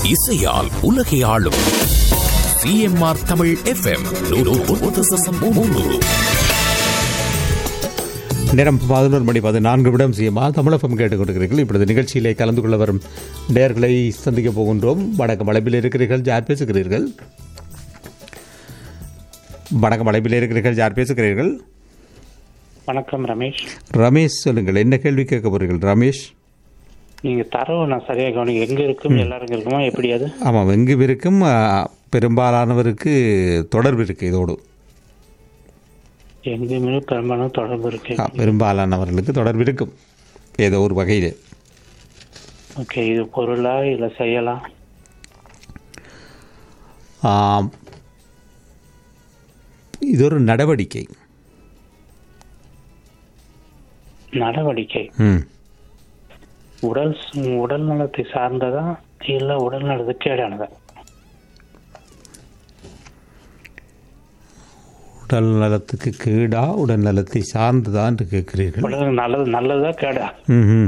இசையால் உலகை ஆளும் சிஎம்ஆர் தமிழ் எஃப்எம் நேரம் பதினோரு மணி பதினான்கு நிமிடம் சிஎம்ஆ தமிழகம் கேட்டுக்கொண்டிருக்கிறீர்கள் இப்பொழுது நிகழ்ச்சியிலே கலந்து கொள்ள வரும் நேர்களை சந்திக்க போகின்றோம் வணக்கம் அழைப்பில் இருக்கிறீர்கள் யார் பேசுகிறீர்கள் வணக்கம் அழைப்பில் இருக்கிறீர்கள் யார் பேசுகிறீர்கள் வணக்கம் ரமேஷ் ரமேஷ் சொல்லுங்கள் என்ன கேள்வி கேட்க போறீர்கள் ரமேஷ் நீங்க தரவு நான் சரியா கவனிக்க எங்க இருக்கும் எல்லாருக்கும் இருக்குமா எப்படி அது ஆமாம் எங்கும் இருக்கும் ஆ, பெரும்பாலானவருக்கு தொடர்பு இருக்குது இதோடு எங்கேயுமே பெரும்பாலும் தொடர்பு இருக்கு ஆ, பெரும்பாலானவர்களுக்கு தொடர்பு இருக்கும் ஏதோ ஒரு வகையில் ஓகே இது பொருளா இல்ல செய்யலா ஆம். இது ஒரு நடவடிக்கை நடவடிக்கை ம் உடல் சு- உடல் நலத்தை சார்ந்ததா இல்ல உடல் நலத்துக்கு கேடானதா உடல் நலத்துக்கு கேடா உடல் நலத்தை சார்ந்ததா என்று கேட்கிறீர்கள் உடல் நல்லது நல்லதா கேடா ம்ஹும்.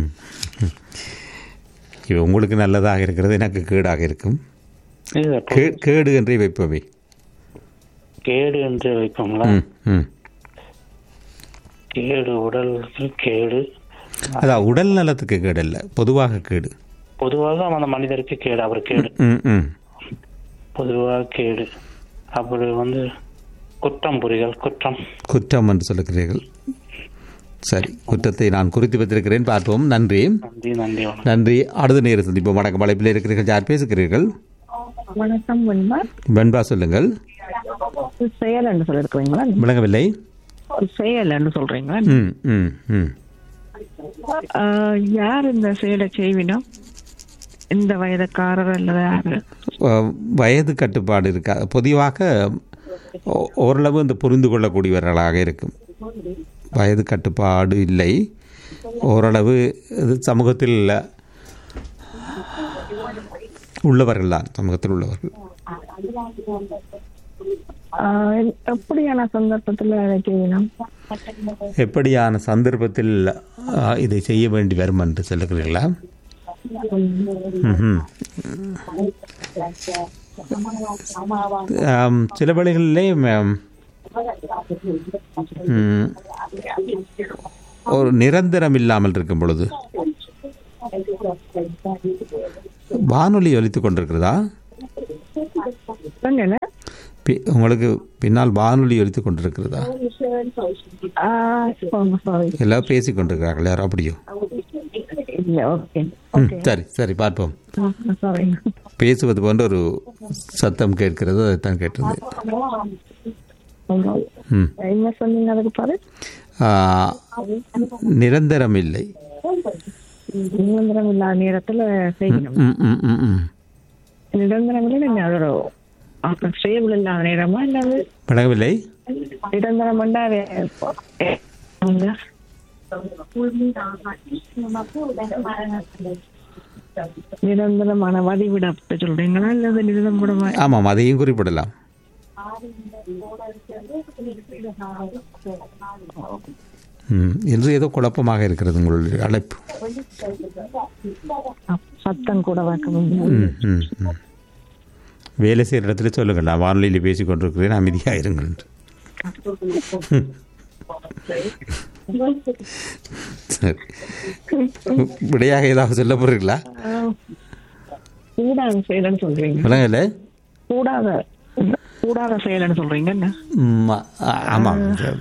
இது உங்களுக்கு நல்லதாக இருக்கிறது எனக்கு கேடாக இருக்கும் இது கே கேடு என்றே வைப்பவை கேடு என்று வைப்போங்களா ம் ம் கேடு உடலுக்கு கேடு அதான் உடல் நலத்துக்கு கேடு அல்ல பொதுவாக கேடு பொதுவாக அந்த மனிதருக்கு கேடு அவர் கேடு ம் ம் பொதுவாக கேடு அப்படி வந்து குற்றம் புரிதல் குற்றம் குற்றம் என்று சொல்லுகிறீர்கள் சரி குற்றத்தை நான் குறித்து வைத்திருக்கிறேன் பார்ப்போம் நன்றி நன்றி நன்றி வணக்கம் நன்றி அடுத்த நேரம் சந்திப்போம் வணக்கம் அழைப்பில் இருக்கிறீர்கள் யார் பேசுகிறீர்கள் வணக்கம் வெண்பா வெண்பா சொல்லுங்கள் ஒரு செயல் என்று சொல்லிருக்கிறீங்களா விளங்கவில்லை ஒரு செயல் என்று சொல்றீங்களா ம் ம் ம் ஆஹ், யார் இந்த செயலை செய்வினோம் இந்த வயதுக்காரர் அல்லது யாரு அஹ், வயது கட்டுப்பாடு இருக்கா பொதுவாக ஓ- ஓரளவு இந்த புரிந்து கொள்ளக்கூடியவர்களாக இருக்கும் வயது கட்டுப்பாடு இல்லை ஓரளவு இது சமூகத்தில் உள்ளவர்கள் தான் சமூகத்தில் உள்ளவர்கள் ஆஹ், எப்படியான சந்தர்ப்பத்துல அதை செய்வினோம் எப்படியான சந்தர்ப்பத்தில் அஹ், இதை செய்ய வேண்டி வரும் என்று சொல்லுகிறீர்களா ம்ஹும். ஆம், சில வேளைகளிலே ம், ம், ஒரு நிரந்தரம் இல்லாமல் இருக்கும் பொழுது வானொலி ஒலித்துக் கொண்டிருக்கிறதா என்னென்ன பி- உங்களுக்கு பின்னால் வானொலி ஒலித்துக் கொண்டிருக்கிறதா சாரி எல்லாம் பேசிக் கொண்டிருக்கிறார்கள் யாரோ அப்படியோ இல்ல ஓகே ம், சரி சரி பார்ப்போம் சாரி பேசுவது போன்ற ஒரு சத்தம் கேட்கிறது அதைத்தான் கேட்டது ம் என்ன சொன்னீங்க அதுக்கு பாரு ஆ, நிரந்தரம் இல்லை நிரந்தரம் இல்லாத நேரத்துல செய்யணும் ம் ம் ம் ம் நிரந்தரம் இல்லை நீங்க அதோட அப்புறம் செய்யவில்லை இல்லாத நேரமா இல்லாது விளங்கவில்லை நிரந்தரம் பண்ணாரு அவங்க நிரந்தரமான வதிவிட அப்படி சொல்றீங்களா இல்லது நிரந்தரமா ஆமாம் அதையும் குறிப்பிடலாம் ம் என்று ஏதோ குழப்பமாக இருக்கிறது உங்களுடைய அழைப்பு சத்தம் கூட வைக்க முடியும் ம் ம் ம் வேலை செய்கிற இடத்துல சொல்லுங்கள் நான் வானொலியில் பேசிக் கொண்டிருக்கிறேன் அமைதியாக இருங்கள் என்று. சரி விடையாக ஏதாவது சொல்ல போறீங்களா கூடாத செயலன்னு சொல்றீங்க விளங்கல கூடாத கூடாத செயலன்னு சொல்றீங்க என்ன ம், ஆ- ஆமாம்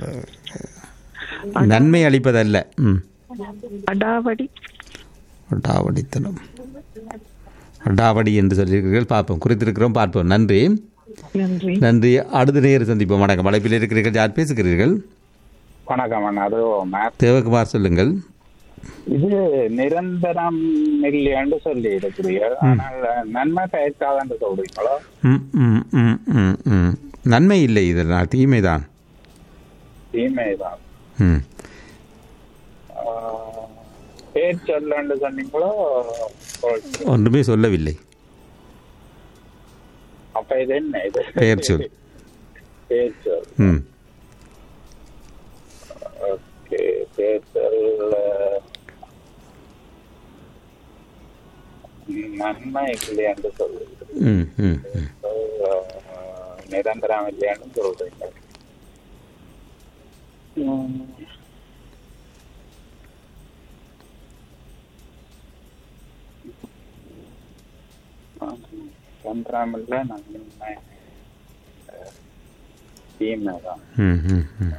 நன்மை அளிப்பதல்ல ம் அடாவடி அடாவடித்தனம் அடாவடி என்று சொல்லியிருக்கிறீர்கள் பார்ப்போம் குறித்திருக்கிறோம் பார்ப்போம் நன்றி நன்றி நன்றி அடுத்த நேரம் சந்திப்போம் வணக்கம் அழைப்பில் இருக்கிறீர்கள் யார் பேசுகிறீர்கள் வணக்கம் அண்ணா அது மேத் தேவகுமார் சொல்லுங்கள் இது நிரந்தரம் இல்லையான்னு சொல்லி இருக்கிறீங்க ஆனால் நன்மை பயக்காதன்னு சொல்றீங்களோ ம் ம் ம் ம் ம் நன்மை இல்லை இதனால் தீமை தான் தீமைதான் ம் ஆஹ், பேர் சொல்லன்னு சொன்னீங்களோ சொல். ஒன்றுமே சொல்லவில்லை அப்ப இது என்ன இது பெயர் சொல் பேர் சொல் ம் ஓகே பேர் சொல் நன்மை இல்லையான்னு சொல்லுது ம் ம் ம் நிரந்தரம் இல்லையான்னு சொல்றீங்க ம். நிரந்தரம் இல்லை நன்மை அஹ், தீமை தான் ம் ம் ம்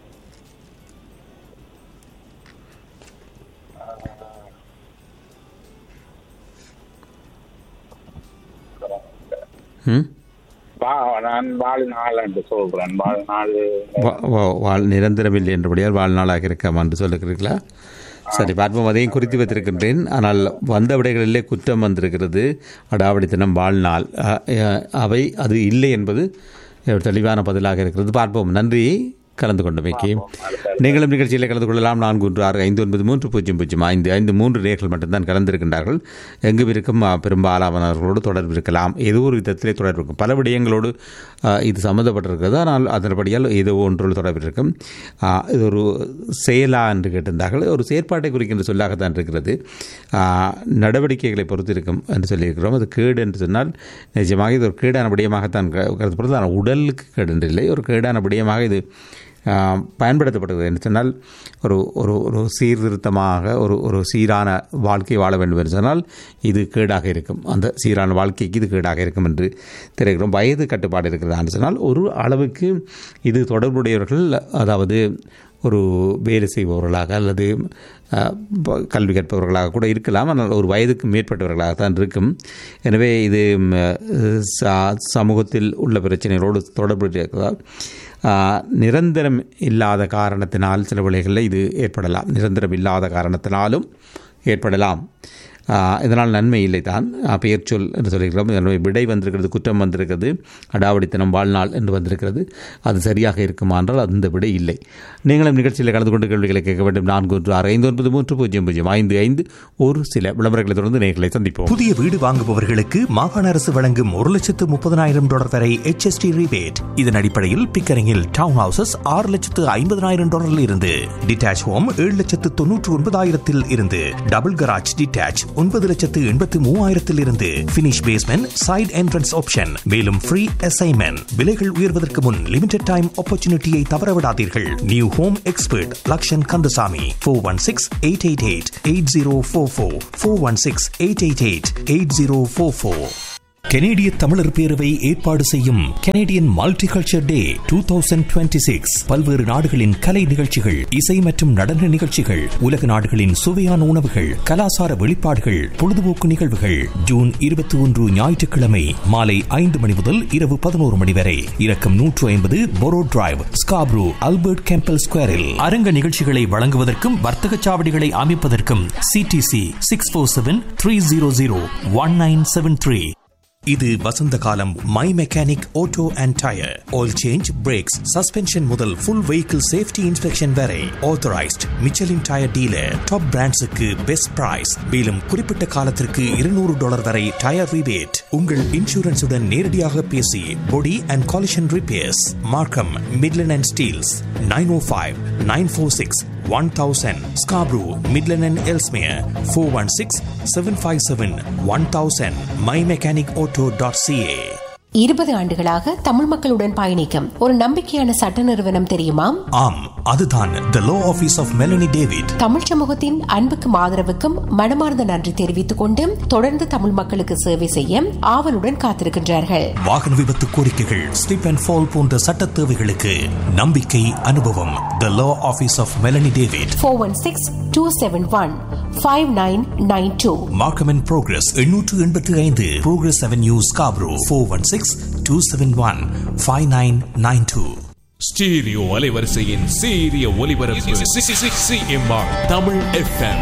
ம் வா நான் வாழ்நாள் என்று சொல்றேன் வாழ்நாள் வா- வா- வாழ் நிரந்தரமில்லை என்றபடியால் வாழ்நாளாக இருக்காம் என்று சொல்லுகிறீர்களா சரி பார்ப்போம் அதையும் குறித்து வைத்திருக்கின்றேன் ஆனால் வந்த விடைகளிலே குற்றம் வந்திருக்கிறது அடாவடித்தனம் வாழ்நாள் அ- அ- அவை அது இல்லை என்பது ஒரு தெளிவான பதிலாக இருக்கிறது பார்ப்போம் நன்றி கலந்து கொண்டமைக்கு நீங்களும் நிகழ்ச்சியில் கலந்து கொள்ளலாம் நான்கு ஒன்று ஆறு ஐந்து ஒன்பது மூன்று பூஜ்ஜியம் பூஜ்ஜியம் ஐந்து ஐந்து மூன்று நேர்கள் மட்டும்தான் கலந்திருக்கின்றார்கள் எங்கும் இருக்கும் அ, பெரும்பாலானவர்களோடு தொடர்பு இருக்கலாம் ஏதோ ஒரு விதத்திலே தொடர்பு இருக்கும் பல விடயங்களோடு அ, இது சம்மந்தப்பட்டிருக்கிறது ஆனால் அதன்படியால் ஏதோ ஒன்றோடு தொடர்பு இருக்கும் அ, இது ஒரு செயலா என்று கேட்டிருந்தார்கள் ஒரு செயற்பாட்டை குறிக்கின்ற சொல்லாகத்தான் இருக்கிறது அ, நடவடிக்கைகளை பொறுத்து இருக்கும் என்று சொல்லியிருக்கிறோம் அது கேடு என்று சொன்னால் நிஜமாக இது ஒரு கேடான விடயமாகத்தான் க- கருதப்படுது ஆனால் உடலுக்கு கேடு என்று இல்லை ஒரு கேடான விடயமாக இது ஆ, பயன்படுத்தப்படுகிறது என்று சொன்னால் ஒரு ஒரு ஒரு சீர்திருத்தமாக ஒரு ஒரு சீரான வாழ்க்கை வாழ வேண்டும் என்று சொன்னால் இது கேடாக இருக்கும் அந்த சீரான வாழ்க்கைக்கு இது கேடாக இருக்கும் என்று தெரிகிறோம் வயது கட்டுப்பாடு இருக்கிறதா என்று சொன்னால் ஒரு அளவுக்கு இது தொடர்புடையவர்கள் அதாவது ஒரு வேலை செய்பவர்களாக அல்லது அஹ், ப- கல்வி கற்பவர்களாக கூட இருக்கலாம் ஆனால் ஒரு வயதுக்கு மேற்பட்டவர்களாக தான் இருக்கும் எனவே இது ம், அஹ், ச- சமூகத்தில் உள்ள பிரச்சனைகளோடு தொடர்பு இருக்கிறதால் ஆஹ், நிரந்தரம் இல்லாத காரணத்தினால் சில வேளைகளில் இது ஏற்படலாம் நிரந்தரம் இல்லாத காரணத்தினாலும் ஏற்படலாம் ஆஹ், இதனால் நன்மை இல்லை தான் ஆஹ், பெயர் சொல் என்று சொல்லியிருக்கிறோம் இதனுடைய விடை வந்திருக்கிறது குற்றம் வந்திருக்கிறது அடாவடித்தனம் வாழ்நாள் என்று வந்திருக்கிறது அது சரியாக இருக்குமா என்றால் அந்த விடை இல்லை நீங்களும் நிகழ்ச்சியில் கலந்து கொண்டு கேள்விகளை கேட்க வேண்டும் நான்கு ஒன்று ஆறு ஐந்து ஒன்பது மூன்று பூஜ்ஜியம் பூஜ்ஜியம் ஐந்து ஐந்து ஒரு சில விளம்பரங்களை தொடர்ந்து நேர்களை சந்திப்போம் புதிய வீடு வாங்குபவர்களுக்கு மாகாண அரசு வழங்கும் ஒரு லட்சத்து முப்பதனாயிரம் டாலர் வரை HST rebate இதன் அடிப்படையில் பிக்கரிங்கில் டவுன் ஹவுசஸ் ஆறு லட்சத்து ஐம்பதனாயிரம் டாலரில் இருந்து டிட்டாச் ஹோம் ஏழு லட்சத்து தொன்னூற்று ஒன்பதாயிரத்தில் இருந்து டபுள் கராஜ் டிட்டாச் ஒன்பது லட்சத்து எண்பத்து மூவாயிரத்தில் இருந்து finish basement side entrance option மேலும் ஃப்ரீ அசைன்மெண்ட் விலைகள் உயர்வதற்கு முன் லிமிடெட் டைம் ஆப்பர்ச்சுனிட்டியை தவறவிடாதீர்கள் new home expert Lakshan Kandasamy four one six eight eight eight eight zero four four four one six eight eight eight eight zero four four கெனேடிய தமிழர் பேரவை ஏற்பாடு செய்யும் Canadian multicultural day two thousand twenty six பல்வேறு நாடுகளின் கலை நிகழ்ச்சிகள் இசை மற்றும் நடன நிகழ்ச்சிகள் உலக நாடுகளின் சுவையான உணவுகள் கலாசார வெளிப்பாடுகள் பொழுதுபோக்கு நிகழ்வுகள் ஜூன் இருபத்தி ஒன்று ஞாயிற்றுக்கிழமை மாலை ஐந்து மணி முதல் இரவு பதினோரு மணி வரை இறக்கம் நூற்று ஐம்பது Borough Drive Scarborough Albert Campbell ஸ்கொயரில் அரங்க நிகழ்ச்சிகளை வழங்குவதற்கும் வர்த்தக சாவடிகளை அமைப்பதற்கும் CDC six four seven three zero zero one nine seven three இது வசந்த காலம் my mechanic auto and tyre oil change brakes suspension முதல் ஃபுல் வெஹிக்கிள் சேஃப்டி இன்ஸ்பெக்ஷன் வரை authorised Michelin tyre dealer top பிராண்ட்ஸுக்கு பெஸ்ட் பிரைஸ் மேலும் குறிப்பிட்ட காலத்திற்கு இருநூறு டாலர் வரை டயர் ரிபேட் உங்கள் இன்சூரன்ஸுடன் நேரடியாக பேசி body and collision repairs Markham Midland and Steeles nine o five nine four six one thousand Scarborough Midland and Ellesmere four one six seven five seven one thousand my mechanic auto dot CA இருபது ஆண்டுகளாக தமிழ் மக்களுடன் பயணிக்கும் ஒரு நம்பிக்கையான சட்ட நிறுவனம் தெரியுமா ஆம் அதுதான் the law office of Melanie David தமிழ் சமூகத்தின் அன்புக்கும் ஆதரவுக்கும் மனமார்ந்த நன்றி தெரிவித்துக் கொண்டு தொடர்ந்து தமிழ் மக்களுக்கு சேவை செய்ய ஆவலுடன் காத்திருக்கின்றார்கள் வாகன விபத்து கோரிக்கைகள் ஸ்லிப் அண்ட் ஃபால் போன்ற சட்ட தேவைகளுக்கு நம்பிக்கை அனுபவம் the law office of Melanie David four one six two seven one five nine nine two Markham and Progress எண்ணூற்று எண்பத்தி ஐந்து Progress Avenue Scarborough four one six two seven one five nine nine two stereo அலைவரிசையின் சீரிய ஒலிபரப்பு CMR Tamil FM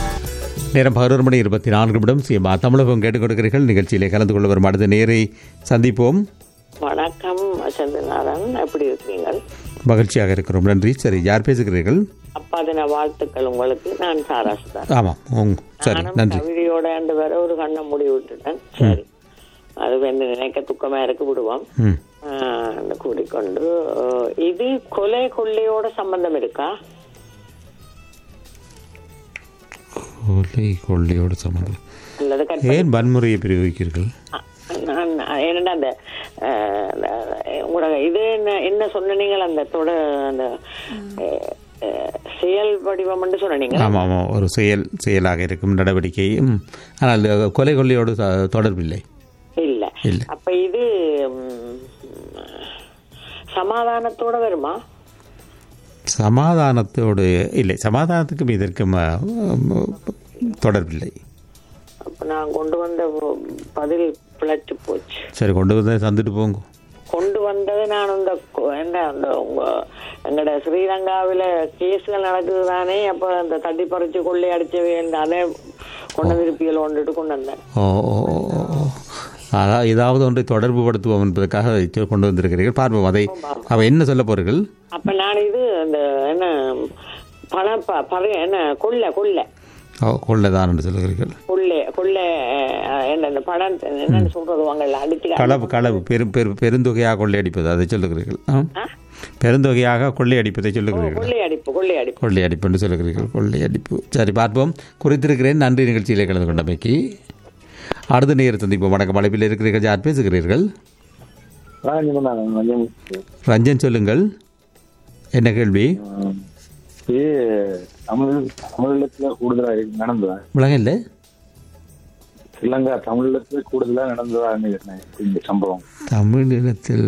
நேரம் பதினோரு மணி இருபத்தி நான்கு நிமிடம் சிஎம்ஆ தமிழகம் கேட்டுக் கொடுக்கிறீர்கள் நிகழ்ச்சியிலே கலந்து கொள்ள வரும் அடுத்த நேரை சந்திப்போம் வணக்கம் வசந்தநாதன் எப்படி இருக்கீங்க மகிழ்ச்சியாக இருக்கிறோம் நன்றி சரி யார் பேசுகிறீர்கள் அப்பா தின வாழ்த்துக்கள் உங்களுக்கு நான் சாராசுதான் ஆமாம் உங் சரி நானும் நன்றி கவிதையோட ஆண்டு வர ஒரு கண்ணை மூடி விட்டுட்டேன் சரி அது வந்து நினைக்க துக்கமா இருக்கு விடுவோம் ம் ஆஹ், அந்த கூடிக்கொண்டு ஆஹ், இது கொலை கொள்ளையோட சம்பந்தம் இருக்கா கொள்ளை கொள்ளையோடு சம்மந்தம் அல்லது கட் பண்ணி- ஏன் வன்முறையை பிரயோகிக்கிறீர்கள் நான் என்னடா அந்த அஹ், அந்த, உங்களோட இது என்ன என்ன சொன்னீங்கள் அந்த தொட அந்த அஹ், அஹ், செயல் வடிவம் சொன்னீங்க ஆமாம் ஆமாம் ஒரு செயல் செயலாக இருக்கும் நடவடிக்கை ம். ஆனால் கொலை கொள்ளையோடு ச- தொடர்பில்லை இல்ல இல்ல. அப்ப இது ம், சமாதானத்தோட வருமா சமாதானத்தோடு இல்லை சமாதானத்துக்கும் இதற்கும் அ, ம், தொடர்பில்லை அப்ப நான் கொண்டு வந்த பதில் பிளட்டு போச்சு சரி கொண்டு வந்து தந்துட்டு போங்க கொண்டு வந்தது நான் இந்த கொ- என்ன அந்த உங்க எங்கட ஸ்ரீலங்காவில கேஸ்கள் நடக்குது தானே அப்ப அந்த தட்டி பறிச்சு கொள்ளை அடிச்சவே அதே கொண்டு விருப்பியல் கொண்டுட்டு கொண்டு வந்தேன் ஓ ஓ ஓ, ஓ, ஓ. அதான் ஏதாவது ஒன்றை தொடர்பு படுத்துவோம் என்பதற்காக இதை கொண்டு வந்திருக்கிறீர்கள் பார்ப்போம் அதை அவ என்ன சொல்ல போறீர்கள் அப்ப நான் இது அந்த என்ன பண ப- பற- என்ன கொள்ளை கொள்ளை ஓ கொள்ளதான் என்று சொல்லுகிறீர்கள் கொள்ளை கொள்ளை அஹ், என்ன இந்த பணம் என்னன்னு சொல்றது வாங்கல அடிச்சு களவு களவு பெரும் பெரு பெருந்தொகையாக கொள்ளையடிப்பது அதை சொல்லுகிறீர்கள் ஆ? பெருந்தொகையாக கொள்ளையடிப்பதை சொல்லுகிறீர்கள் கொள்ளை அடிப்பு கொள்ளை அடிப்பு கொள்ளையடிப்பு என்று சொல்லுகிறீர்கள் கொள்ளையடிப்பு சரி பார்ப்போம் குறித்திருக்கிறேன் நன்றி நிகழ்ச்சியிலே கலந்து கொண்டமைக்கு அடுத்த நேரம் சந்திப்போம் வணக்கம் அழைப்பில் இருக்கிறீர்கள் யார் பேசுகிறீர்கள் ரஞ்சன் சொல்லுங்கள் என்ன கேள்வி இது தமிழ் தமிழீழத்துல கூடுதலா இருக்கு- நடந்ததா விளங்கல்ல ஸ்ரீலங்கா தமிழீழத்துல கூடுதலா நடந்ததா இந்த சம்பவம் தமிழீழத்தில்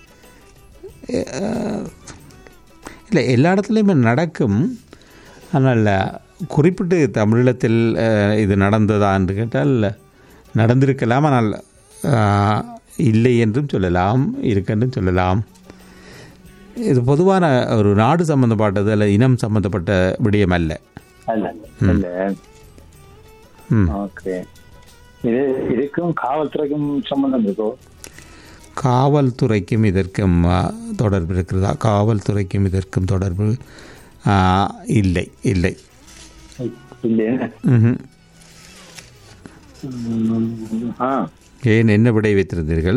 அஹ், இல்லை எல்லா இடத்துலையுமே நடக்கும் ஆனால் குறிப்பிட்டு தமிழீழத்தில் அஹ், இது நடந்ததா என்று கேட்டால் நடந்திருக்கலாம் ஆனால் அஹ், இல்லை என்றும் சொல்லலாம் இருக்கென்றும் சொல்லலாம் இது பொதுவான ஒரு நாடு சம்பந்தப்பட்டது அல்ல இனம் சம்பந்தப்பட்ட விடயம் அல்ல அல்ல இல்ல ம் ஓகே இது இதுக்கும் காவல்துறைக்கும் சம்பந்தம் இருக்கோ காவல்துறைக்கும் இதற்கும் ஆ, தொடர்பு இருக்கிறதா காவல்துறைக்கும் இதற்கும் தொடர்பு ஆ, இல்லை இல்லை இல்லையா ம்ஹும். ம், ஆ ஏன் என்ன விடை வைத்திருந்தீர்கள்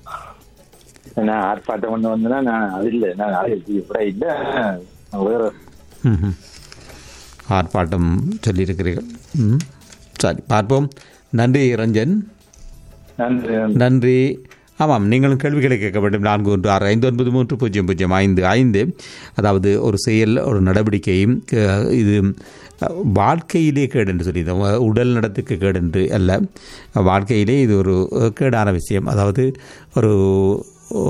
நான் ஆர்ப்பாட்டம் கொண்டு வந்தேன்னா நான் அது இல்லை நான் அது இப்படி இல்லை நான் வேற ம்ஹும். ஆர்ப்பாட்டம் சொல்லியிருக்கிறீர்கள் ம் சரி பார்ப்போம் நன்றி ரஞ்சன் நன்றி நன்றி ஆமாம் நீங்களும் கேள்விகளை கேட்க வேண்டும் நான்கு ஒன்று ஆறு ஐந்து ஒன்பது மூன்று பூஜ்ஜியம் பூஜ்ஜியம் ஐந்து ஐந்து அதாவது ஒரு செயல் ஒரு நடவடிக்கையும் க- இது அஹ், வாழ்க்கையிலே கேடு என்று சொல்லியிருந்தோம் அஹ், உடல் நடத்துக்கு கேடு என்று அல்ல வாழ்க்கையிலே இது ஒரு அஹ், கேடான விஷயம் அதாவது ஒரு ஓ,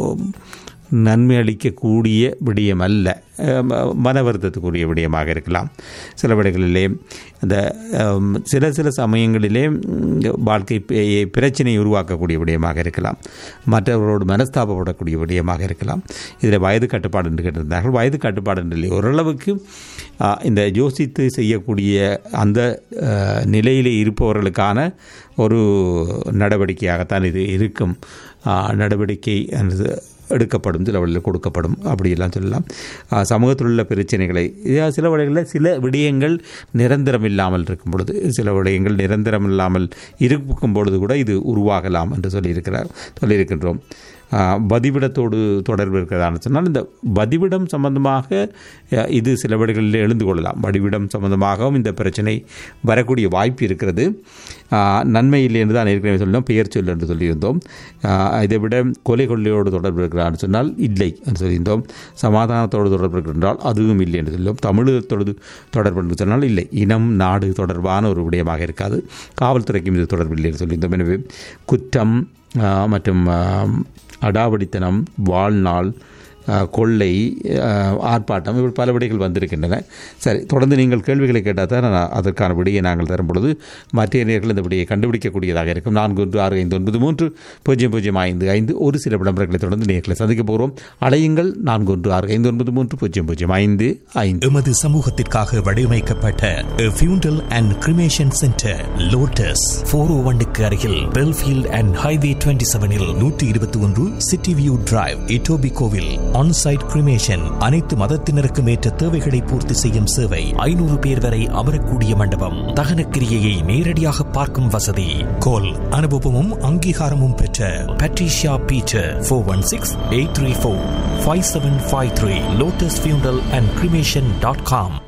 நன்மை அளிக்கக்கூடிய விடயம் அல்ல அஹ், ம- மன வருத்தத்துக்குரிய விடயமாக இருக்கலாம் சில விடங்களிலே அந்த அம், சில சில சமயங்களிலே ம், வாழ்க்கை பி- பிரச்சனையை உருவாக்கக்கூடிய விடயமாக இருக்கலாம் மற்றவர்களோடு மனஸ்தாபப்படக்கூடிய விடயமாக இருக்கலாம் இதில் வயது கட்டுப்பாடு என்று கேட்டிருந்தார்கள் வயது கட்டுப்பாடு என்று இல்லை ஓரளவுக்கு ஆ, இந்த யோசித்து செய்யக்கூடிய அந்த ஆ, நிலையிலே இருப்பவர்களுக்கான ஒரு நடவடிக்கையாகத்தான் இது இருக்கும் ஆ, நடவடிக்கை என்பது எடுக்கப்படும் சில வழியில் கொடுக்கப்படும் அப்படியெல்லாம் சொல்லலாம் ஆ, சமூகத்தில் உள்ள பிரச்சனைகளை இது சில வழிகளில் சில விடயங்கள் நிரந்தரம் இல்லாமல் இருக்கும் பொழுது சில விடயங்கள் நிரந்தரம் இல்லாமல் இருக்கும் பொழுது கூட இது உருவாகலாம் என்று சொல்லியிருக்கிறார் சொல்லியிருக்கின்றோம் ஆ, பதிவிடத்தோடு தொடர்பு இருக்கிறதான்னு சொன்னால் இந்த பதிவிடம் சம்பந்தமாக அ, இது சில வழிகளில் எழுந்து கொள்ளலாம் வடிவிடம் சம்பந்தமாகவும் இந்த பிரச்சனை வரக்கூடிய வாய்ப்பு இருக்கிறது ஆ, நன்மை இல்லை என்று தான் ஏற்கனவே சொல்லினோம் பெயர் சொல் என்று சொல்லியிருந்தோம் ஆ, இதை விட கொலை கொள்ளையோடு தொடர்பு இருக்கிறான்னு சொன்னால் இல்லை என்று சொல்லியிருந்தோம் சமாதானத்தோடு தொடர்பு இருக்கிறால் அதுவும் இல்லை என்று சொல்லியிருந்தோம் தமிழகத்தோடு தொடர்பு என்று சொன்னால் இல்லை இனம் நாடு தொடர்பான ஒரு விடயமாக இருக்காது காவல்துறைக்கும் இது தொடர்பு இல்லை என்று சொல்லியிருந்தோம் எனவே குற்றம் ஆ, மற்றும் ஆ, அடாவடித்தனம் வாழ்நாள் ஆ, கொள்ளை ஆ, ஆர்ப்பாட்டம் இப்படி பல விடைகள் வந்திருக்கின்றன சரி தொடர்ந்து நீங்கள் கேள்விகளை கேட்டால் தான் நான் அதற்கான விடையை நாங்கள் தரும் பொழுது மற்ற நேர்கள் இந்த விடையை கண்டுபிடிக்கக்கூடியதாக இருக்கும் நான்கு ஒன்று ஆறு ஐந்து ஒன்பது மூன்று பூஜ்ஜியம் பூஜ்ஜியம் ஐந்து ஐந்து ஒரு சில விளம்பரங்களை தொடர்ந்து நேர்களை சந்திக்க போகிறோம் அலையுங்கள் நான்கு ஒன்று ஆறு ஐந்து ஒன்பது மூன்று பூஜ்ஜியம் பூஜ்ஜியம் ஐந்து ஐந்து எமது சமூகத்திற்காக வடிவமைக்கப்பட்ட funeral and cremation centre Lotus four o ஒன்னுக்கு அருகில் பெல்ஃபீல்ட் அண்ட் ஹைவே டுவெண்ட்டி செவனில் நூற்றி இருபத்தி ஒன்று சிட்டி வியூ டிரைவ் இட்டோபி கோவில் ஆன்சைட் கிரிமேஷன் அனைத்து மதத்தினருக்கும் ஏற்ற தேவைகளை பூர்த்தி செய்யும் சேவை ஐநூறு பேர் வரை அமரக்கூடிய மண்டபம் தகன கிரியையை நேரடியாக பார்க்கும் வசதி கோல் அனுபவமும் அங்கீகாரமும் பெற்ற Patricia Peter four one six eight three four five seven five three Lotus funeral and cremation dot com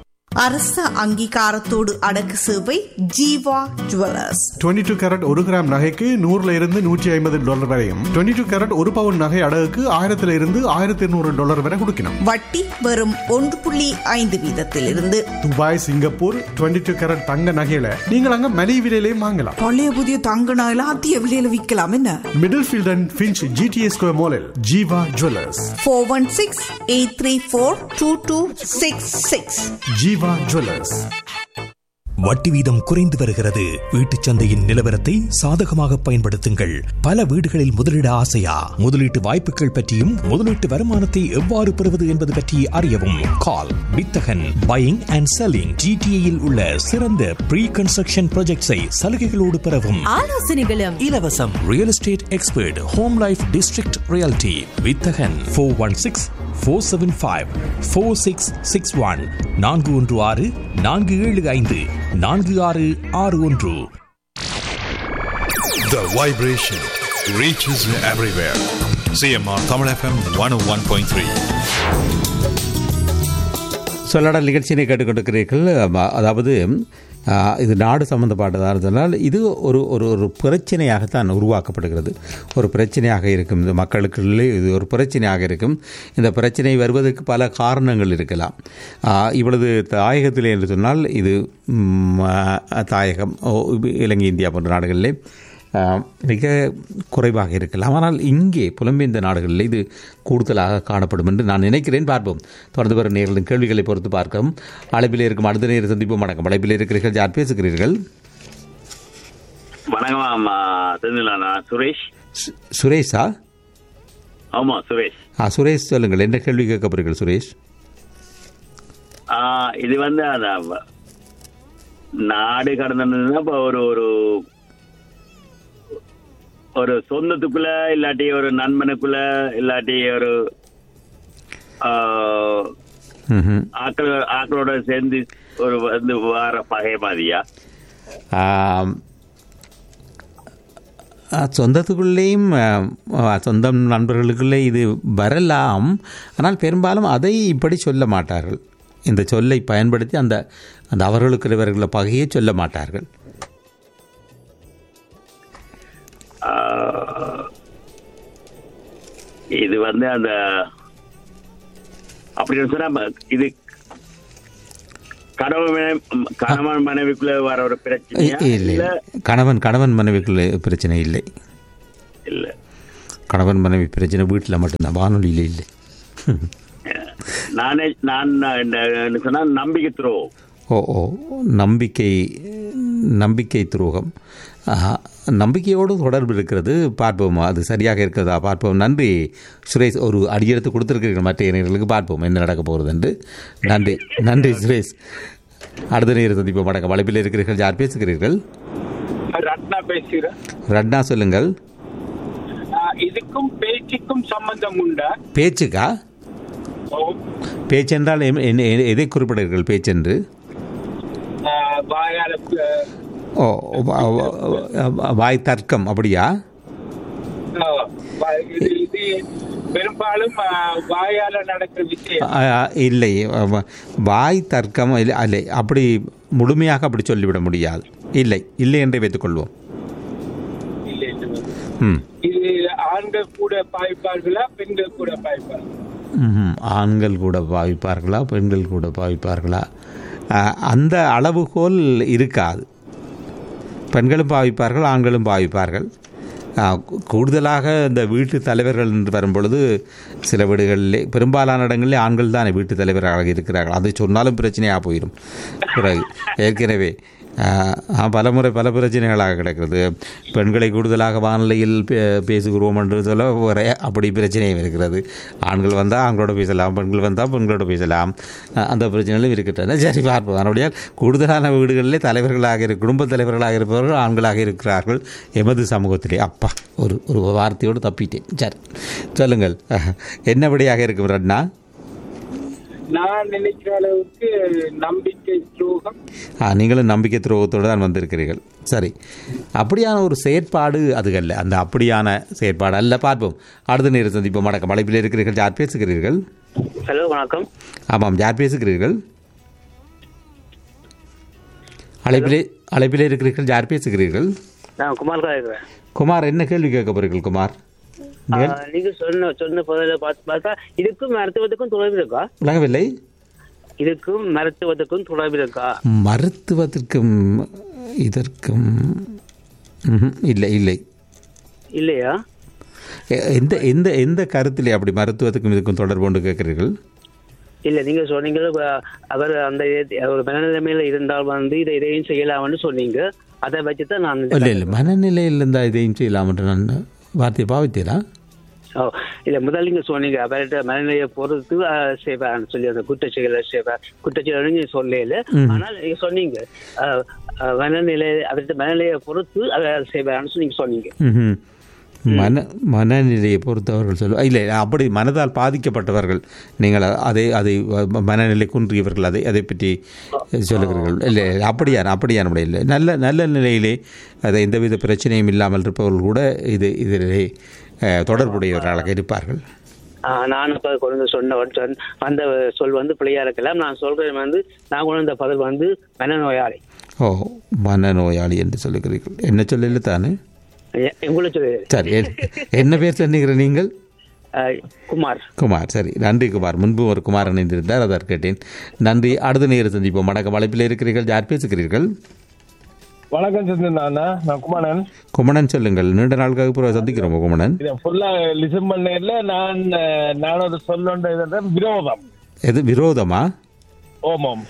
அரச அங்கீகாரத்தோடு அடக்கு சேவை ஜீவா ஜுவல்லர்ஸ் 22 டூ கேரட் ஒரு கிராம் நகைக்கு நூறுல இருந்து நூற்றி ஐம்பது டாலர் வரையும் 22 டூ கேரட் ஒரு பவுன் நகை அடகுக்கு ஆயிரத்துல இருந்து ஆயிரத்தி இருநூறு டாலர் வரை கொடுக்கணும் வட்டி வெறும் ஒன்று புள்ளி ஐந்து வீதத்திலிருந்து துபாய் சிங்கப்பூர் 22 டூ கேரட் தங்க நகையில நீங்கள் அங்க மலிவு விலையிலையும் வாங்கலாம் பழைய புதிய தங்க நகையில அதிக விலையில விற்கலாம் என்ன Middlefield and Finch GTA Square மாலில் Jeeva jewellers four one six eight three four two two six six Jeeva jewellers வட்டி வீதம் குறைந்து வருகிறது வீட்டுச் சந்தையின் நிலவரத்தை சாதகமாக பயன்படுத்துங்கள் பல வீடுகளில் முதலீட ஆசையா முதலீட்டு வாய்ப்புகள் பற்றியும் முதலீட்டு வருமானத்தை எவ்வாறு பெறுவது என்பது பற்றி அறியவும் கால் வித்தகன் பையிங் அண்ட் செல்லிங் ஜிடிஏயில் உள்ள சிறந்த ப்ரீ கன்ஸ்ட்ரக்ஷன் ப்ராஜெக்ட்ஸை சலுகைகளோடு பெறவும் ஆலோசனைகளும் இலவசம் real estate expert home life district realty Vithagan four one six four seven five four six six one நான்கு ஒன்று ஆறு நான்கு ஏழு ஐந்து நான்கு ஆறு ஆறு ஒன்று The vibration reaches everywhere. CMR Tamil FM 101.3. சொல்லடல் நிகழ்ச்சியினை கேட்டுக்கொண்டிருக்கிறீர்கள் ஆமா, அதாவது ஆ, இது நாடு சம்பந்தப்பட்டதாக இருந்ததால் இது ஒரு ஒரு ஒரு பிரச்சனையாகத்தான் உருவாக்கப்படுகிறது ஒரு பிரச்சனையாக இருக்கும் இந்த மக்களுக்குள்ளே இது ஒரு பிரச்சனையாக இருக்கும் இந்த பிரச்சனை வருவதற்கு பல காரணங்கள் இருக்கலாம் ஆ, இவ்வளவு தாயகத்திலே என்று சொன்னால் இது ம், ஆ, தாயகம் ஓ, இலங்கை இந்தியா போன்ற நாடுகளிலே ஆ, மிக குறைவாக இருக்கலாம் ஆனால் இங்கே புலம்பெயர்ந்த நாடுகளில் இது கூடுதலாக காணப்படும் என்று நான் நினைக்கிறேன் பார்ப்போம் தொடர்ந்து வரும் நேர்களின் கேள்விகளை பொறுத்து பார்க்கவும் அழைப்பில் இருக்கும் அடுத்த நேரம் சந்திப்போம் வணக்கம் அழைப்பில் இருக்கிறீர்கள் யார் பேசுகிறீர்கள் வணக்கம் தெரிஞ்சல நான் சுரேஷ் சு- சுரேஷா ஆமா சுரேஷ் ஆ சுரேஷ் சொல்லுங்கள் என்ன கேள்வி கேட்க போறீர்கள் சுரேஷ் ஆ, இது வந்து அந்த வ- நாடு கடந்ததுன்னா இப்போ ஒரு ஒரு ஒரு சொந்தத்துக்குள்ள இல்லாட்டி ஒரு நண்பனுக்குள்ள இல்லாட்டி ஒரு ஆ, ம்ஹும். ஆக்கள் ஆக்களோட சேர்ந்து ஒரு வந்து வார பகை மாதிரியா ஆம், ஆ, சொந்தத்துக்குள்ளேயும் ஆ, ஆ, சொந்தம் நண்பர்களுக்குள்ளே இது வரலாம் ஆனால் பெரும்பாலும் அதை இப்படி சொல்ல மாட்டார்கள் இந்த சொல்லை பயன்படுத்தி அந்த அந்த அவர்களுக்கு இவர்கள பகையை சொல்ல மாட்டார்கள் ஆ, இது வந்து அந்த அப்படின்னு சொன்னா ம- இது கணவன் மனைவி- கணவன் மனைவிக்குள்ள வர ஒரு பிரச்சனையா இ- இல்லை இல்ல கணவன் கணவன் மனைவிக்குள்ள பிரச்சனை இல்லை இல்ல கணவன் மனைவி பிரச்சனை வீட்டில் மட்டும்தான் வானொலியில் இல்லை நானே நான் என்ன- என்ன சொன்னா நம்பிக்கை துறோ ஓ ஓ நம்பிக்கை நம்பிக்கை துரோகம் ஆஹா, நம்பிக்கையோடு தொடர்பு இருக்கிறது பார்ப்போம் அது சரியாக இருக்கிறதா பார்ப்போம் நன்றி சுரேஷ் ஒரு அடியெடுத்து கொடுத்துருக்கிறீர்கள் மற்ற இளைஞர்களுக்கு பார்ப்போம் என்ன நடக்க போகிறது என்று நன்றி நன்றி சுரேஷ் அடுத்த நேரம் சந்திப்போம் வணக்கம் வளைப்பில் இருக்கிறீர்கள் யார் பேசுகிறீர்கள் ரத்னா பேசுகிறேன் ரட்னா சொல்லுங்கள் ஆஹ் இதுக்கும் பேச்சுக்கும் சம்பந்தம் உண்டா பேச்சுக்கா பேச்சென்றால் எம்- என்ன- எ- எதை குறிப்பிடுகிறீர்கள் பேச்சென்று ஆஹ் வாயால ஆஹ் ஓ வா- வா- வாய் தர்க்கம் அப்படியா ஆஹ் வா- இது இது பெரும்பாலும் ஆஹ் வாயால நடக்கிற விஷயம் ஆ, இல்லை ஆமா. வாய் தர்க்கம் இல்லை இல்லை அப்படி முழுமையாக அப்படி சொல்லிவிட முடியாது இல்லை இல்லை என்றே வைத்துக்கொள்வோம் இல்லை என்று வந்து. ம் இது ஆண்கள் கூட பாய்ப்பார்களா பெண்கள் கூட பாய்ப்பார்களா ம்ஹும். ஆண்கள் கூட பாவிப்பார்களா பெண்கள் கூட பாவிப்பார்களா ஆ, அந்த அளவுகோல் இருக்காது பெண்களும் பாவிப்பார்கள் ஆண்களும் பாவிப்பார்கள் ஆ, கூ- கூடுதலாக இந்த வீட்டு தலைவர்கள் என்று வரும்பொழுது சில வீடுகளிலே பெரும்பாலான இடங்களிலே ஆண்கள் தானே வீட்டு தலைவராக இருக்கிறார்கள் அதை சொன்னாலும் பிரச்சனையாக போயிடும் பிறகு ஏற்கனவே ஆ, ஆ, பலமுறை பல பிரச்சனைகளாக கிடக்கிறது பெண்களை கூடுதலாக வானிலையில் பே- பேசுகிறோம் என்று சொல்ல ஒரே அப்படி பிரச்சனையும் இருக்கிறது ஆண்கள் வந்தால் ஆண்களோட பேசலாம் பெண்கள் வந்தால் பெண்களோட பேசலாம் ஆ, அந்த பிரச்சனைகளும் இருக்கின்றன சரி பார்ப்போம் அதனுடைய கூடுதலான வீடுகளிலே தலைவர்களாக இரு குடும்ப தலைவர்களாக இருப்பவர்கள் ஆண்களாக இருக்கிறார்கள் எமது சமூகத்திலே அப்பா ஒரு ஒரு வார்த்தையோடு தப்பிட்டேன் சரி சொல்லுங்கள் என்னபடியாக இருக்கும் ரட்னா நான் நினைக்கிற அளவுக்கு நம்பிக்கை துரோகம் ஆ, நீங்களும் நம்பிக்கை துரோகத்தோடு தான் வந்திருக்கிறீர்கள் சரி அப்படியான ஒரு செயற்பாடு அது அல்ல அந்த அப்படியான செயற்பாடு அல்ல பார்ப்போம் அடுத்த நேரம் சந்திப்போம் வணக்கம் அழைப்பில் இருக்கிறீர்கள் யார் பேசுகிறீர்கள் ஹலோ வணக்கம் ஆமாம் யார் பேசுகிறீர்கள் அழைப்பிலே அழைப்பிலே இருக்கிறீர்கள் யார் பேசுகிறீர்கள் நான் குமார் தான் இருக்கிறேன் குமார் என்ன கேள்வி கேட்க போறீர்கள் குமார் ஆ, நீங்க சொன்ன சொன்ன பதில பார்த்து பார்த்தா இதுக்கும் மருத்துவத்துக்கும் தொடர்பு இருக்கா விளங்கவில்லை இதுக்கும் மருத்துவத்துக்கும் தொடர்பு இருக்கா மருத்துவத்திற்கும் இதற்கும் ம்ஹும், இல்லை இல்லை இல்லையா எ- எந்த எந்த எந்த கருத்திலே அப்படி மருத்துவத்துக்கும் இதுக்கும் தொடர்பு கொண்டு கேட்கிறீர்கள் இல்ல நீங்க சொன்னீங்க அஹ், அவர் அந்த இது- ஒரு மனநிலைமையில இருந்தால் வந்து இதை இதையும் செய்யலாம்னு சொன்னீங்க அதை வச்சுதான் நான் இந்த- இல்லை இல்லை மனநிலையில் இருந்தால் இதையும் செய்யலாம் என்று நான் வார்த்தையை பாவித்தீரா ஓ இல்ல முதல்ல நீங்க சொன்னீங்க அவர்கிட்ட மனநிலையை பொறுத்து அஹ், செய்வார்னு சொல்லி அந்த குற்ற செயலை செய்வார் குற்ற செயல் நீங்க சொல்லல ம். ஆனால் நீங்க சொன்னீங்க அஹ், அஹ், மனநிலை அவர்கிட்ட மனநிலையை பொறுத்து அதை செய்வார்னு சொல்லி நீங்க சொன்னீங்க ம்ஹும். மன மனநிலையை பொறுத்தவர்கள் சொல்ல இல்லை அப்படி மனதால் பாதிக்கப்பட்டவர்கள் நீங்கள் அதை அதை ம- மனநிலை குன்றியவர்கள் அதை அதை பற்றி சொல்லுகிறீர்கள் இல்லை அப்படியா அப்படியா நம்முடைய இல்லை நல்ல நல்ல நிலையிலே அதை எந்தவித பிரச்சனையும் இல்லாமல் இருப்பவர்கள் கூட இது இதிலே அஹ், தொடர்புடையவர்களாக இருப்பார்கள் ஆஹ் நான் இப்ப கொண்டு வந்து சொன்ன சொன்ன- அந்த சொல் வந்து பிள்ளையா இருக்கலாம் நான் சொல்றேன் வந்து நான் கொண்டு வந்த பதில் வந்து மனநோயாளி ஓ மனநோயாளி என்று சொல்லுகிறீர்கள் என்ன சொல்லல தானே எ- உங்களை சொல்லு சரி எ- என்ன பேர் சொன்னீங்க நீங்கள் ஆஹ் குமார் குமார் சரி நன்றி குமார் முன்பு ஒரு குமார் இணைந்திருந்தார் அதற்கு கேட்டேன் நன்றி அடுத்த நேரம் சந்திப்போம் வணக்கம் அழைப்பில் இருக்கிறீர்கள் யார் பேசுகிறீர்கள் வணக்கம் சந்திரனா நான் குமாரன் குமணன் சொல்லுங்கள் நீண்ட நாளுக்காக பிறகு சந்திக்கிறோம் குமணன் இதை ஃபுல்லா லிசன் பண்ணல நான் அஹ், நான் ஒரு சொல்லொன்ற இது விரோதம் எது விரோதமா ஓமம்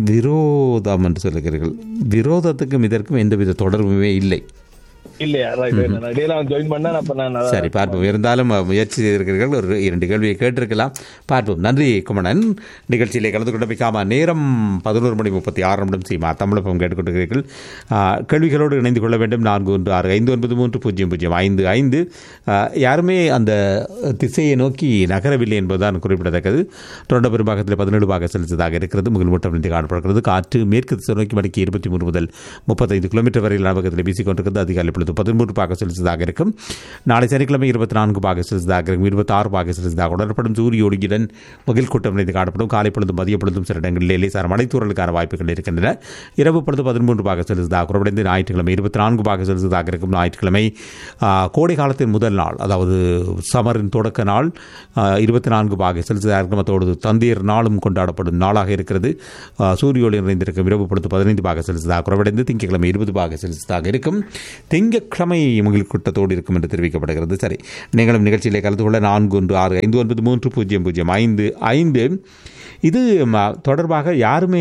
விரோதம் என்று சொல்லுகிறீர்கள் விரோதத்துக்கும் இதற்கும் எந்தவித தொடர்புமே இல்லை இல்லையா ரைட் நான் இடையில ஜாயின் பண்ணேன் அப்ப நான் அத- சரி பார்ப்போம் இருந்தாலும் முயற்சி செய்திருக்கிறீர்கள் ஒரு இரண்டு கேள்வியை கேட்டிருக்கலாம் பார்ப்போம் நன்றி குமணன் நிகழ்ச்சியிலே கலந்து கொண்டமைக்காம நேரம் பதினோரு மணி முப்பத்தி ஆறு நிமிடம் சீமா தமிழகம் கேட்டுக்கொண்டிருக்கிறீர்கள் ஆ, கேள்விகளோடு இணைந்து கொள்ள வேண்டும் நான்கு ஒன்று ஆறு ஐந்து ஒன்பது மூன்று பூஜ்ஜியம் பூஜ்ஜியம் ஐந்து ஐந்து ஆ, யாருமே அந்த திசையை நோக்கி நகரவில்லை என்பதுதான் குறிப்பிடத்தக்கது தொடர்ந்த பெரும்பாகத்தில் பதினேழு பாக செலுத்ததாக இருக்கிறது முகில் மூட்டம் இருந்து காணப்படுகிறது காற்று மேற்கு திசை நோக்கி மணிக்கு இருபத்தி மூன்று முதல் முப்பத்தைந்து கிலோமீட்டர் வரையில் நபகத்தில் வீசிக்கொண்டிருக்கிறது அதிகாலை பொழுது பதிமூன்று பாக செலுத்ததாக இருக்கும் நாளை சனிக்கிழமை இருபத்தி நான்கு பாக செலுத்ததாக இருக்கும் இருபத்தி ஆறு பாக செலுத்ததாக உணரப்படும் சூரிய ஒளியுடன் முகில் கூட்டம் இணைந்து காணப்படும் காலை பொழுதும் மதிய பொழுதும் சில இடங்களில் லேசான மழைத்தூரலுக்கான வாய்ப்புகள் இருக்கின்றன இரவு பொழுது பதிமூன்று பாக செலுத்ததாக குறைவடைந்து ஞாயிற்றுக்கிழமை இருபத்தி நான்கு பாக செலுத்ததாக இருக்கும் ஞாயிற்றுக்கிழமை ஆ, கோடை காலத்தின் முதல் நாள் அதாவது சமரின் தொடக்க நாள் இருபத்தி நான்கு பாக செலுத்ததாக இருக்கும் அதோடு தந்தையர் நாளும் கொண்டாடப்படும் நாளாக இருக்கிறது ஆ, சூரிய ஒளி நிறைந்திருக்கும் இரவு பொழுது பதினைந்து பாக செலுத்ததாக குறைவடைந்து திங்கட்கிழமை இருபது பாக செலுத்ததாக இருக்கும் திங்கட்கிழமை முகில் கூட்டத்தோடு இருக்கும் என்று தெரிவிக்கப்படுகிறது சரி நீங்களும் நிகழ்ச்சியிலே கலந்து கொள்ள நான்கு ஒன்று ஆறு ஐந்து ஒன்பது மூன்று பூஜ்ஜியம் பூஜ்ஜியம் ஐந்து ஐந்து இது ம, தொடர்பாக யாருமே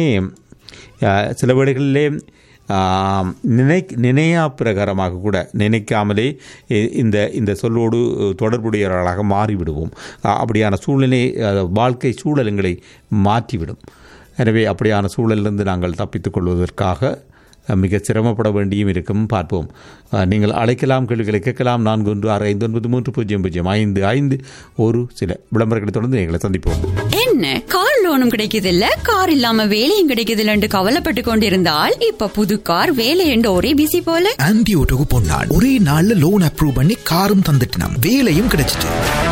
ஆ, சில வேளைகளிலே ஆம், நினை நினையா பிரகாரமாக கூட நினைக்காமலே இ- இந்த இந்த சொல்லோடு தொடர்புடையவர்களாக மாறிவிடுவோம் ஆ, அப்படியான சூழ்நிலை அ, வாழ்க்கை சூழலுங்களை மாற்றிவிடும் எனவே அப்படியான சூழலிலிருந்து நாங்கள் தப்பித்துக் கொள்வதற்காக அ, மிக சிரமப்பட வேண்டியும் இருக்கும் பார்ப்போம் அ, நீங்கள் அழைக்கலாம் கேள்விகளை கேட்கலாம் நான்கு ஒன்று ஆறு ஐந்து ஒன்பது மூன்று பூஜ்ஜியம் பூஜ்ஜியம் ஐந்து ஐந்து ஒரு சில விளம்பரங்களை தொடர்ந்து எங்களை சந்திப்போம் என்ன கார் லோனும் கிடைக்குது இல்ல கார் இல்லாம வேலையும் கிடைக்குது இல்லன்னு கவலைப்பட்டு கொண்டிருந்தால் இப்ப புது கார் வேலை என்று ஒரே பிசி போல ஆன்டி ஓட்டோக்கு பொன்னாள் ஒரே நாள்ல லோன் அப்ரூவ் பண்ணி காரும் தந்துட்டினாம் வேலையும் கிடைச்சிட்டு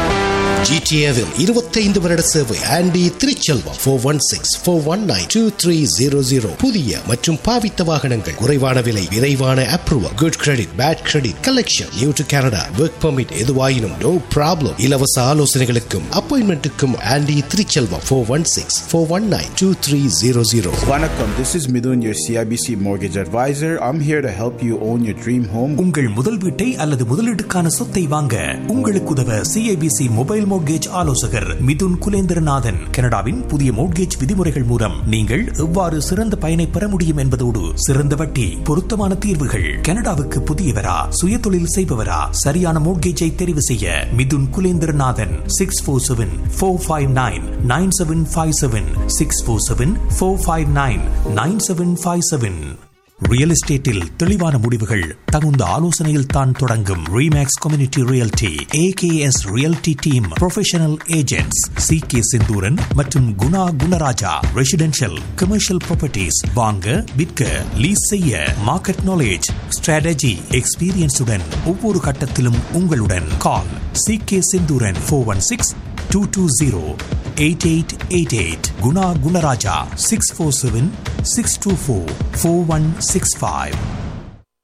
ஜிடிஏவில் இருபத்தைந்து வருட சேவை Andy Thiruchelvam four one six four one nine two three zero zero புதிய மற்றும் பாவித்த வாகனங்கள் குறைவான விலை விரைவான approval good credit bad credit collection new to Canada work permit எதுவாயினும் நோ ப்ராப்ளம் இலவச ஆலோசனைகளுக்கும் அப்பாயின்மெண்ட்டுக்கும் Andy Thiruchelvam four one six four one nine two three zero zero Vanakkam, this is Midun, your CIBC mortgage advisor. I'm here to help you own your dream home. உங்கள் முதல் வீட்டை அல்லது முதலீட்டுக்கான சொத்தை வாங்க உங்களுக்கு உதவ சிஐபிசி மொபைல் மோட்கேஜ் ஆலோசகர் மிதுன் குலேந்திரநாதன் கனடாவின் புதிய மோட்கேஜ் விதிமுறைகள் மூலம் நீங்கள் எவ்வாறு சிறந்த பயனை பெற முடியும் என்பதோடு சிறந்த வட்டி பொருத்தமான தீர்வுகள் கனடாவுக்கு புதியவரா சுயதொழில் செய்பவரா சரியான மோட்கேஜை தெரிவு செய்ய Mithun Kulendranathan six four seven four five nine nine seven five seven six four seven four five nine nine seven five seven real எஸ்டேட்டில் தெளிவான முடிவுகள் தகுந்த ஆலோசனையில் தான் தொடங்கும் remax community realty AKS realty team professional agents C K Senthooran மற்றும் Guna Gunarajah residential commercial properties வாங்க விற்க லீஸ் செய்ய மார்க்கெட் நாலேஜ் ஸ்ட்ராட்டஜி எக்ஸ்பீரியன்ஸுடன் ஒவ்வொரு கட்டத்திலும் உங்களுடன் call C K Senthooran four one six two two zero eight eight eight eight Guna Gunarajah six four seven six two four four one six five